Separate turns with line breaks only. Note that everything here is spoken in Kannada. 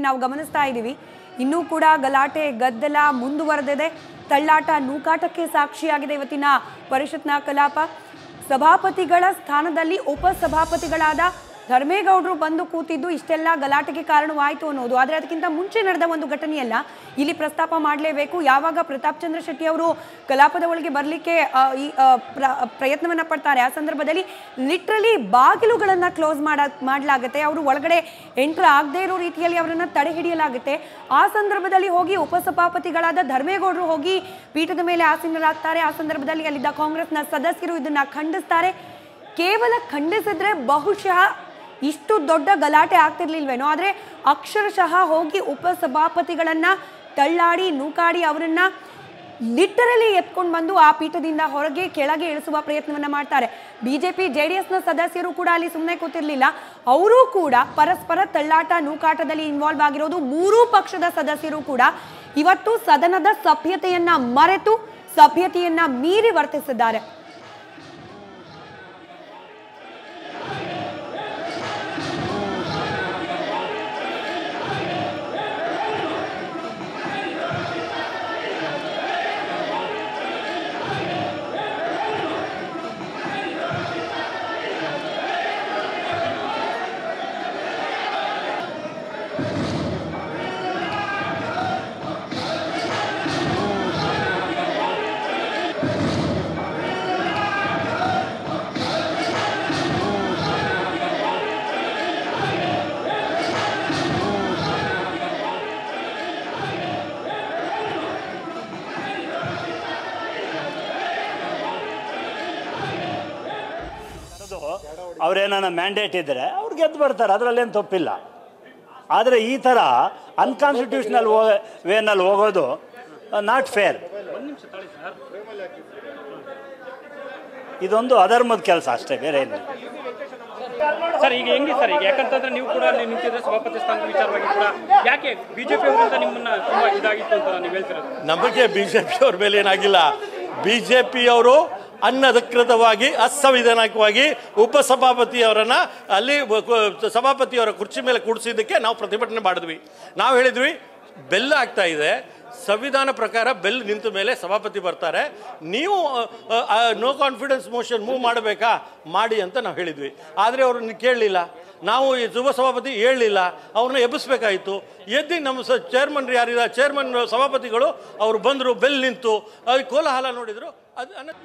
ನಾವು ಗಮನಿಸ್ತಾ ಇದ್ದೀವಿ ಇನ್ನೂ ಕೂಡ ಗಲಾಟೆ ಗದ್ದಲ ಮುಂದುವರೆದಿದೆ ತಳ್ಳಾಟ ನೂಕಾಟಕ್ಕೆ ಸಾಕ್ಷಿಯಾಗಿದೆ ಇವತ್ತಿನ ಪರಿಷತ್ನ ಕಲಾಪ ಸಭಾಪತಿಗಳ ಸ್ಥಾನದಲ್ಲಿ ಉಪಸಭಾಪತಿಗಳಾದ ಧರ್ಮೇಗೌಡರು ಬಂದು ಕೂತಿದ್ದು ಇಷ್ಟೆಲ್ಲ ಗಲಾಟೆಗೆ ಕಾರಣವಾಯಿತು ಅನ್ನೋದು ಆದರೆ ಅದಕ್ಕಿಂತ ಮುಂಚೆ ನಡೆದ ಒಂದು ಘಟನೆಯಲ್ಲ ಇಲ್ಲಿ ಪ್ರಸ್ತಾಪ ಮಾಡಲೇಬೇಕು ಯಾವಾಗ ಪ್ರತಾಪ್ ಚಂದ್ರ ಶೆಟ್ಟಿ ಅವರು ಕಲಾಪದ ಒಳಗೆ ಬರಲಿಕ್ಕೆ ಈ ಆ, ಪ್ರ- ಪ್ರಯತ್ನವನ್ನ ಪಡ್ತಾರೆ ಆ ಸಂದರ್ಭದಲ್ಲಿ ಲಿಟ್ರಲಿ ಬಾಗಿಲುಗಳನ್ನು ಕ್ಲೋಸ್ ಮಾಡ ಮಾಡಲಾಗುತ್ತೆ ಅವರು ಒಳಗಡೆ ಎಂಟ್ರ್ ಆಗದೇ ಇರೋ ರೀತಿಯಲ್ಲಿ ಅವರನ್ನು ತಡೆ ಹಿಡಿಯಲಾಗುತ್ತೆ ಆ ಸಂದರ್ಭದಲ್ಲಿ ಹೋಗಿ ಉಪಸಭಾಪತಿಗಳಾದ ಧರ್ಮೇಗೌಡರು ಹೋಗಿ ಪೀಠದ ಮೇಲೆ ಆಸೀನರಾಗ್ತಾರೆ ಆ ಸಂದರ್ಭದಲ್ಲಿ ಅಲ್ಲಿದ್ದ ಕಾಂಗ್ರೆಸ್ನ ಸದಸ್ಯರು ಇದನ್ನ ಖಂಡಿಸ್ತಾರೆ ಕೇವಲ ಖಂಡಿಸಿದ್ರೆ ಬಹುಶಃ ಇಷ್ಟು ದೊಡ್ಡ ಗಲಾಟೆ ಆಗ್ತಿರ್ಲಿಲ್ವೇನೋ ಆದರೆ ಅಕ್ಷರಶಃ ಹೋಗಿ ಉಪಸಭಾಪತಿಗಳನ್ನ ತಳ್ಳಾಡಿ ನೂಕಾಡಿ ಅವರನ್ನ ಲಿಟರಲಿ ಎತ್ಕೊಂಡು ಬಂದು ಆ ಪೀಠದಿಂದ ಹೊರಗೆ ಕೆಳಗೆ ಇಳಿಸುವ ಪ್ರಯತ್ನವನ್ನ ಮಾಡ್ತಾರೆ ಬಿಜೆಪಿ ಜೆ ಡಿ ಎಸ್ನ ಸದಸ್ಯರು ಕೂಡ ಅಲ್ಲಿ ಸುಮ್ಮನೆ ಕೂತಿರ್ಲಿಲ್ಲ ಅವರು ಕೂಡ ಪರಸ್ಪರ ತಳ್ಳಾಟ ನೂಕಾಟದಲ್ಲಿ ಇನ್ವಾಲ್ವ್ ಆಗಿರೋದು ಮೂರೂ ಪಕ್ಷದ ಸದಸ್ಯರು ಕೂಡ ಇವತ್ತು ಸದನದ ಸಭ್ಯತೆಯನ್ನ ಮರೆತು ಸಭ್ಯತೆಯನ್ನ ಮೀರಿ ವರ್ತಿಸಿದ್ದಾರೆ
ಅದು ಅವ್ರೇನಾನ ಮ್ಯಾಂಡೇಟ್ ಇದ್ದರೆ ಅವ್ರು ಗೆದ್ದು ಬರ್ತಾರೆ ಅದರಲ್ಲೇನು ತಪ್ಪಿಲ್ಲ ಆದರೆ ಈ ಥರ ಅನ್ಕಾನ್ಸ್ಟಿಟ್ಯೂಷನಲ್ ವೇನಲ್ಲಿ ಹೋಗೋದು ನಾಟ್ ಫೇರ್ ಇದೊಂದು ಅಧರ್ಮದ ಕೆಲಸ ಅಷ್ಟೇ ಬೇರೆ ಏನಿಲ್ಲ
ಸರ್ ಈಗ ಹೆಂಗೆ ಸರ್ ಈಗ ಯಾಕಂತಂದ್ರೆ ನೀವು ಕೂಡ ಅಲ್ಲಿ ನಿಂತಿದ್ರೆ ಸಭಾಪತಿ ಸ್ಥಾನದ ವಿಚಾರವಾಗಿ ಕೂಡ ಯಾಕೆ ಬಿಜೆಪಿ ಅವರಿಂದ ನಿಮ್ಮನ್ನ ತುಂಬಾ ಇದಾಗಿತ್ತು ಅಂತ ನೀವು ಹೇಳ್ತಿರೋದು
ನಮಗೆ ಬಿ ಜೆ ಪಿಯವ್ರ ಮೇಲೆ ಏನಾಗಿಲ್ಲ ಬಿ ಜೆ ಪಿಯವರು ಅನಧಿಕೃತವಾಗಿ ಅಸಂವಿಧಾನಿಕವಾಗಿ ಉಪಸಭಾಪತಿಯವರನ್ನ ಅಲ್ಲಿ ವ- ಕು- ಸಭಾಪತಿಯವರ ಕುರ್ಚಿ ಮೇಲೆ ಕೂಡಿಸಿದ್ದಕ್ಕೆ ನಾವು ಪ್ರತಿಭಟನೆ ಮಾಡಿದ್ವಿ ನಾವು ಹೇಳಿದ್ವಿ ಬೆಲ್ಲ ಆಗ್ತಾ ಇದೆ ಸಂವಿಧಾನ ಪ್ರಕಾರ ಬೆಲ್ ನಿಂತ ಮೇಲೆ ಸಭಾಪತಿ ಬರ್ತಾರೆ ನೀವು ನೋ ಕಾನ್ಫಿಡೆನ್ಸ್ ಮೋಷನ್ ಮೂವ್ ಮಾಡಬೇಕಾ ಮಾಡಿ ಅಂತ ನಾವು ಹೇಳಿದ್ವಿ ಆದರೆ ಅವ್ರನ್ನ ಕೇಳಲಿಲ್ಲ ನಾವು ಈ ಯುವ ಸಭಾಪತಿ ಹೇಳಲಿಲ್ಲ ಅವ್ರನ್ನ ಎಬ್ಬಿಸ್ಬೇಕಾಯಿತು ಎದ್ದು ನಮ್ಮ ಸ ಚೇರ್ಮನ್ ಯಾರಿಲ್ಲ ಚೇರ್ಮನ್ ಸಭಾಪತಿಗಳು ಅವರು ಬಂದರು ಬೆಲ್ ನಿಂತು ಅದು ಕೋಲಾಹಲ ನೋಡಿದರು ಅದು ಅನ